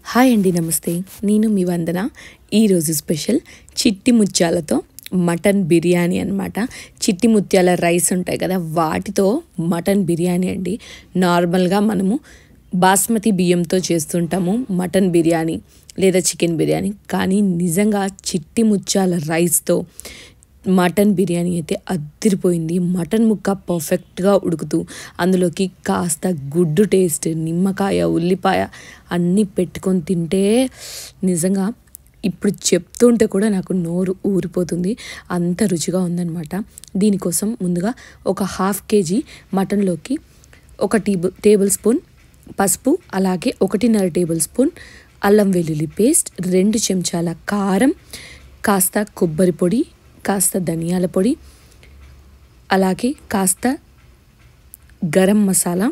hi అండి నమస్తే నేను మీ వందన ఈరోజు స్పెషల్ చిట్టి ముత్యాలతో మటన్ బిర్యానీ అన్నమాట చిట్టి ముత్యాల రైస్ ఉంటాయి కదా వాటితో మటన్ బిర్యానీ అండి నార్మల్గా మనము బాస్మతి బియ్యంతో చేస్తుంటాము మటన్ బిర్యానీ లేదా చికెన్ బిర్యానీ కానీ నిజంగా చిట్టి ముత్యాల రైస్తో మటన్ బిర్యానీ అయితే అద్దరిపోయింది మటన్ ముక్క పర్ఫెక్ట్గా ఉడుకుతూ అందులోకి కాస్త గుడ్డు టేస్ట్ నిమ్మకాయ ఉల్లిపాయ అన్నీ పెట్టుకొని తింటే నిజంగా ఇప్పుడు చెప్తుంటే కూడా నాకు నోరు ఊరిపోతుంది అంత రుచిగా ఉందన్నమాట దీనికోసం ముందుగా ఒక హాఫ్ కేజీ మటన్లోకి ఒక టేబుల్ టేబుల్ స్పూన్ పసుపు అలాగే ఒకటిన్నర టేబుల్ స్పూన్ అల్లం వెల్లుల్లి పేస్ట్ రెండు చెంచాల కారం కాస్త కొబ్బరి పొడి కాస్త ధనియాల పొడి అలాగే కాస్త గరం మసాలా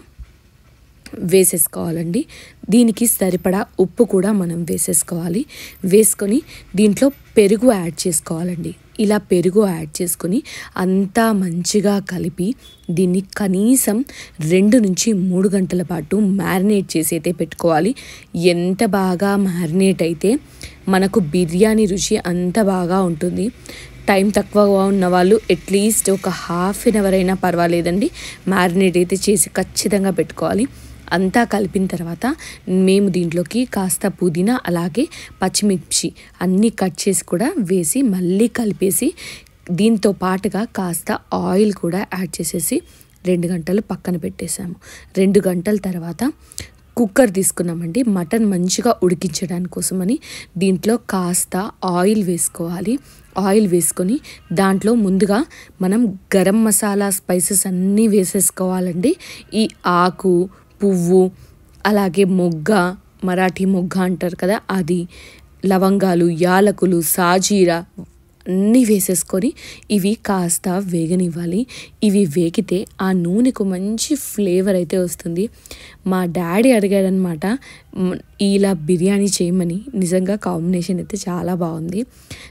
వేసేసుకోవాలండి దీనికి సరిపడా ఉప్పు కూడా మనం వేసేసుకోవాలి వేసుకొని దీంట్లో పెరుగు యాడ్ చేసుకోవాలండి ఇలా పెరుగు యాడ్ చేసుకొని అంతా మంచిగా కలిపి దీన్ని కనీసం రెండు నుంచి మూడు గంటల పాటు మ్యారినేట్ చేసి అయితే పెట్టుకోవాలి ఎంత బాగా మ్యారినేట్ అయితే మనకు బిర్యానీ రుచి అంత బాగా ఉంటుంది టైం తక్కువగా ఉన్న వాళ్ళు అట్లీస్ట్ ఒక హాఫ్ అన్ అవర్ అయినా పర్వాలేదండి మ్యారినేట్ అయితే చేసి ఖచ్చితంగా పెట్టుకోవాలి అంతా కలిపిన తర్వాత మేము దీంట్లోకి కాస్త పుదీనా అలాగే పచ్చిమిర్చి అన్నీ కట్ చేసి కూడా వేసి మళ్ళీ కలిపేసి దీంతో పాటుగా కాస్త ఆయిల్ కూడా యాడ్ చేసేసి రెండు గంటలు పక్కన పెట్టేసాము రెండు గంటల తర్వాత కుక్కర్ తీసుకున్నామండి మటన్ మంచిగా ఉడికించడానికి కోసమని దీంట్లో కాస్త ఆయిల్ వేసుకోవాలి ఆయిల్ వేసుకొని దాంట్లో ముందుగా మనం గరం మసాలా స్పైసెస్ అన్నీ వేసేసుకోవాలండి ఈ ఆకు పువ్వు అలాగే మొగ్గ మరాఠీ మొగ్గ అంటారు కదా అది లవంగాలు యాలకులు సాజీరా అన్నీ వేసేసుకొని ఇవి కాస్త వేగనివ్వాలి ఇవి వేగితే ఆ నూనెకు మంచి ఫ్లేవర్ అయితే వస్తుంది మా డాడీ అడిగాడనమాట "మ్, ఇలా బిర్యానీ చేయమని నిజంగా కాంబినేషన్ అయితే చాలా బాగుంది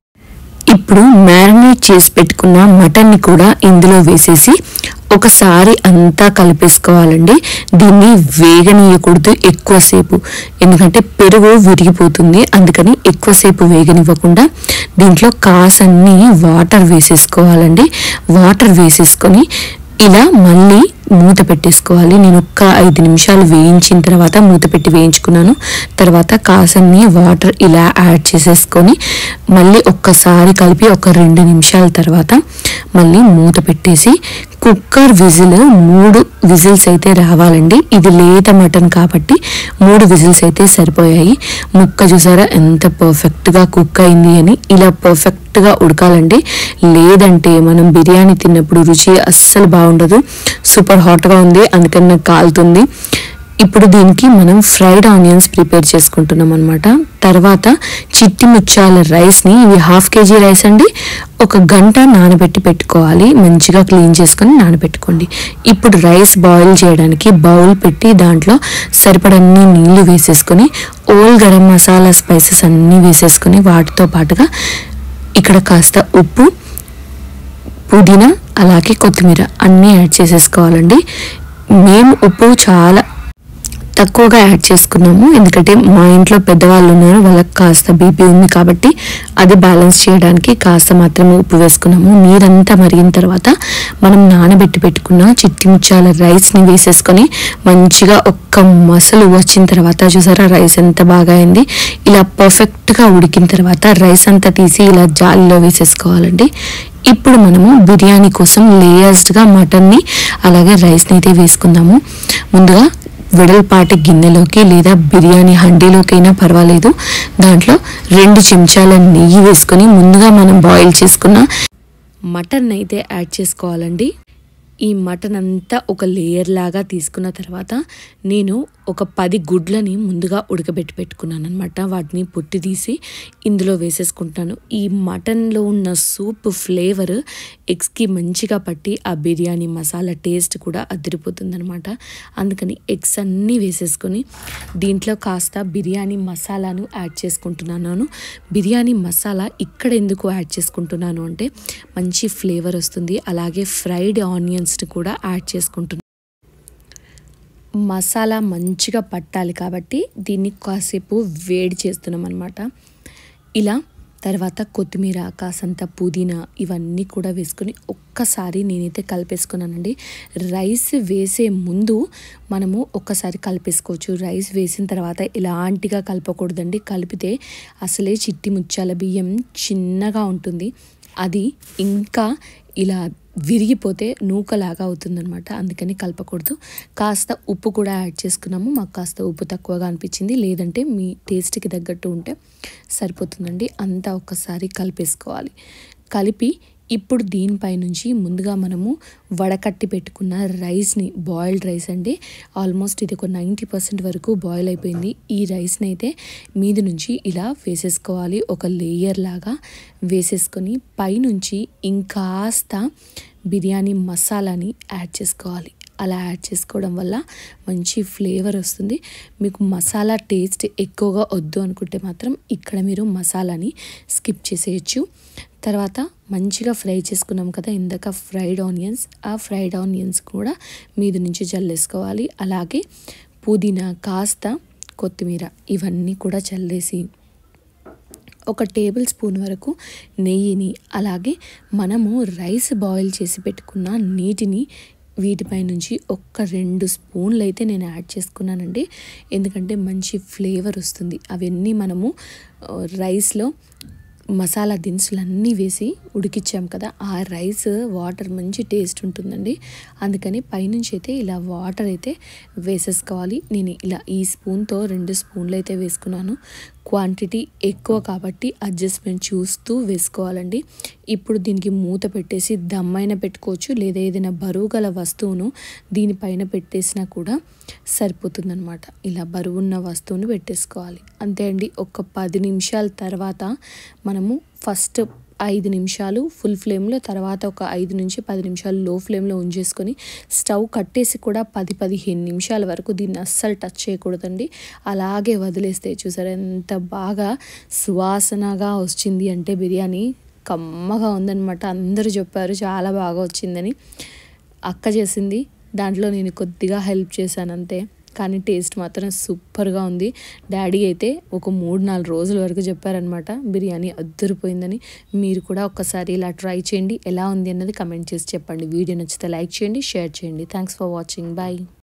ఇప్పుడు మ్యారినేట్ చేసి పెట్టుకున్న మటన్ని కూడా ఇందులో వేసేసి ఒకసారి అంతా కలిపేసుకోవాలండి దీన్ని వేగనీయకూడదు ఎక్కువసేపు ఎందుకంటే పెరుగు విరిగిపోతుంది అందుకని ఎక్కువసేపు వేగనివ్వకుండా దీంట్లో కాసన్ని వాటర్ వేసేసుకోవాలండి వాటర్ వేసేసుకొని ఇలా మళ్ళీ మూత పెట్టేసుకోవాలి నేను ఒక్క ఐదు నిమిషాలు వేయించిన తర్వాత మూత పెట్టి వేయించుకున్నాను తర్వాత కాసన్ని వాటర్ ఇలా యాడ్ చేసేసుకొని మళ్ళీ ఒక్కసారి కలిపి ఒక రెండు నిమిషాల తర్వాత మళ్ళీ మూత పెట్టేసి కుక్కర్ విజిల్ మూడు విజిల్స్ అయితే రావాలండి ఇది లేత మటన్ కాబట్టి మూడు విజిల్స్ అయితే సరిపోయాయి ముక్క చూసారా ఎంత పర్ఫెక్ట్గా కుక్ అయింది అని ఇలా పర్ఫెక్ట్గా ఉడకాలండి లేదంటే మనం బిర్యానీ తిన్నప్పుడు రుచి అస్సలు బాగుండదు సూపర్ హాట్గా ఉంది అందుకని నాకు కాలుతుంది ఇప్పుడు దీనికి మనం ఫ్రైడ్ ఆనియన్స్ ప్రిపేర్ చేసుకుంటున్నాం అనమాట తర్వాత చిట్టి ముత్యాల రైస్ని ఇవి హాఫ్ కేజీ రైస్ అండి ఒక గంట నానబెట్టి పెట్టుకోవాలి మంచిగా క్లీన్ చేసుకొని నానబెట్టుకోండి ఇప్పుడు రైస్ బాయిల్ చేయడానికి బౌల్ పెట్టి దాంట్లో సరిపడన్ని నీళ్లు వేసేసుకొని ఓల్ గరం మసాలా స్పైసెస్ అన్నీ వేసేసుకొని వాటితో పాటుగా ఇక్కడ కాస్త ఉప్పు పుదీనా అలాగే కొత్తిమీర అన్నీ యాడ్ చేసేసుకోవాలండి మేము ఉప్పు చాలా తక్కువగా యాడ్ చేసుకున్నాము ఎందుకంటే మా ఇంట్లో పెద్దవాళ్ళు ఉన్నారు వాళ్ళకి కాస్త బీపీ ఉంది కాబట్టి అది బ్యాలెన్స్ చేయడానికి కాస్త మాత్రమే ఉప్పు వేసుకున్నాము నీరంతా మరిగిన తర్వాత మనం నానబెట్టి పెట్టుకున్న చిట్టి ముత్యాల రైస్ని వేసేసుకొని మంచిగా ఒక్క మసలు వచ్చిన తర్వాత చూసారా రైస్ ఎంత బాగా అయింది ఇలా పర్ఫెక్ట్గా ఉడికిన తర్వాత రైస్ అంతా తీసి ఇలా జాలిలో వేసేసుకోవాలండి ఇప్పుడు మనము బిర్యానీ కోసం లేయర్స్డ్గా మటన్ని అలాగే రైస్ని అయితే వేసుకుందాము ముందుగా వెడల్పాటి గిన్నెలోకి లేదా బిర్యానీ హండీలోకైనా పర్వాలేదు దాంట్లో రెండు చెంచాల నెయ్యి వేసుకొని ముందుగా మనం బాయిల్ చేసుకున్న మటన్ అయితే యాడ్ చేసుకోవాలండి ఈ మటన్ అంతా ఒక లేయర్ లాగా తీసుకున్న తర్వాత నేను ఒక పది గుడ్లని ముందుగా ఉడకబెట్టి పెట్టుకున్నాను అనమాట వాటిని పొట్టి తీసి ఇందులో వేసేసుకుంటాను ఈ మటన్లో ఉన్న సూప్ ఫ్లేవర్ ఎగ్స్కి మంచిగా పట్టి ఆ బిర్యానీ మసాలా టేస్ట్ కూడా అదిరిపోతుంది అనమాట అందుకని ఎగ్స్ అన్నీ వేసేసుకొని దీంట్లో కాస్త బిర్యానీ మసాలాను యాడ్ చేసుకుంటున్నాను బిర్యానీ మసాలా ఇక్కడ ఎందుకు యాడ్ చేసుకుంటున్నాను అంటే మంచి ఫ్లేవర్ వస్తుంది అలాగే ఫ్రైడ్ ఆనియన్స్ని కూడా యాడ్ చేసుకుంటున్నాను మసాలా మంచిగా పట్టాలి కాబట్టి దీన్ని కాసేపు వేడి చేస్తున్నాం అనమాట ఇలా తర్వాత కొత్తిమీర కాసంత పుదీనా ఇవన్నీ కూడా వేసుకొని ఒక్కసారి నేనైతే కలిపేసుకున్నానండి రైస్ వేసే ముందు మనము ఒక్కసారి కలిపేసుకోవచ్చు రైస్ వేసిన తర్వాత ఇలాంటిగా కలపకూడదండి కలిపితే అసలే చిట్టి ముచ్చాల బియ్యం చిన్నగా ఉంటుంది అది ఇంకా ఇలా విరిగిపోతే నూకలాగా అవుతుందనమాట అందుకని కలపకూడదు కాస్త ఉప్పు కూడా యాడ్ చేసుకున్నాము మాకు కాస్త ఉప్పు తక్కువగా అనిపించింది లేదంటే మీ టేస్ట్కి తగ్గట్టు ఉంటే సరిపోతుందండి అంతా ఒక్కసారి కలిపేసుకోవాలి కలిపి ఇప్పుడు దీనిపై నుంచి ముందుగా మనము వడకట్టి పెట్టుకున్న రైస్ని బాయిల్డ్ రైస్ అండి ఆల్మోస్ట్ ఇది ఒక నైంటీ పర్సెంట్ వరకు బాయిల్ అయిపోయింది ఈ రైస్ని అయితే మీద నుంచి ఇలా వేసేసుకోవాలి ఒక లేయర్ లాగా వేసేసుకొని పైనుంచి ఇంకాస్త బిర్యానీ మసాలాని యాడ్ చేసుకోవాలి అలా యాడ్ చేసుకోవడం వల్ల మంచి ఫ్లేవర్ వస్తుంది మీకు మసాలా టేస్ట్ ఎక్కువగా వద్దు అనుకుంటే మాత్రం ఇక్కడ మీరు మసాలాని స్కిప్ చేసేయచ్చు తర్వాత మంచిగా ఫ్రై చేసుకున్నాం కదా ఇందాక ఫ్రైడ్ ఆనియన్స్ ఆ ఫ్రైడ్ ఆనియన్స్ కూడా మీద నుంచి జల్లేసుకోవాలి అలాగే పుదీనా కాస్త కొత్తిమీర ఇవన్నీ కూడా చల్లేసి ఒక టేబుల్ స్పూన్ వరకు నెయ్యిని అలాగే మనము రైస్ బాయిల్ చేసి పెట్టుకున్న నీటిని వీటిపై నుంచి ఒక్క రెండు స్పూన్లు అయితే నేను యాడ్ చేసుకున్నానండి ఎందుకంటే మంచి ఫ్లేవర్ వస్తుంది అవన్నీ మనము రైస్లో మసాలా దినుసులన్నీ వేసి ఉడికిచ్చాం కదా ఆ రైస్ వాటర్ మంచి టేస్ట్ ఉంటుందండి అందుకని పైనుంచి అయితే ఇలా వాటర్ అయితే వేసేసుకోవాలి నేను ఇలా ఈ స్పూన్తో రెండు స్పూన్లు అయితే వేసుకున్నాను క్వాంటిటీ ఎక్కువ కాబట్టి అడ్జస్ట్మెంట్ చూస్తూ వేసుకోవాలండి ఇప్పుడు దీనికి మూత పెట్టేసి దమ్మైన పెట్టుకోవచ్చు లేదా ఏదైనా బరువు గల వస్తువును దీనిపైన పెట్టేసినా కూడా సరిపోతుందనమాట ఇలా బరువున్న వస్తువును పెట్టేసుకోవాలి అంతే అండి ఒక పది నిమిషాల తర్వాత మనము ఫస్ట్ ఐదు నిమిషాలు ఫుల్ ఫ్లేమ్లో తర్వాత ఒక ఐదు నుంచి పది నిమిషాలు లో ఫ్లేమ్లో ఉంచేసుకొని స్టవ్ కట్టేసి కూడా పది పదిహేను నిమిషాల వరకు దీన్ని అస్సలు టచ్ చేయకూడదండి అలాగే వదిలేస్తే చూసారా ఎంత బాగా సువాసనగా వచ్చింది అంటే బిర్యానీ కమ్మగా ఉందనమాట అందరూ చెప్పారు చాలా బాగా వచ్చిందని అక్క చేసింది దాంట్లో నేను కొద్దిగా హెల్ప్ చేశాను అంతే కానీ టేస్ట్ మాత్రం సూపర్గా ఉంది డాడీ అయితే ఒక మూడు నాలుగు రోజుల వరకు చెప్పారనమాట బిర్యానీ అద్దరిపోయిందని మీరు కూడా ఒక్కసారి ఇలా ట్రై చేయండి ఎలా ఉంది అన్నది కమెంట్ చేసి చెప్పండి వీడియో నచ్చితే లైక్ చేయండి షేర్ చేయండి థ్యాంక్స్ ఫర్ వాచింగ్ బాయ్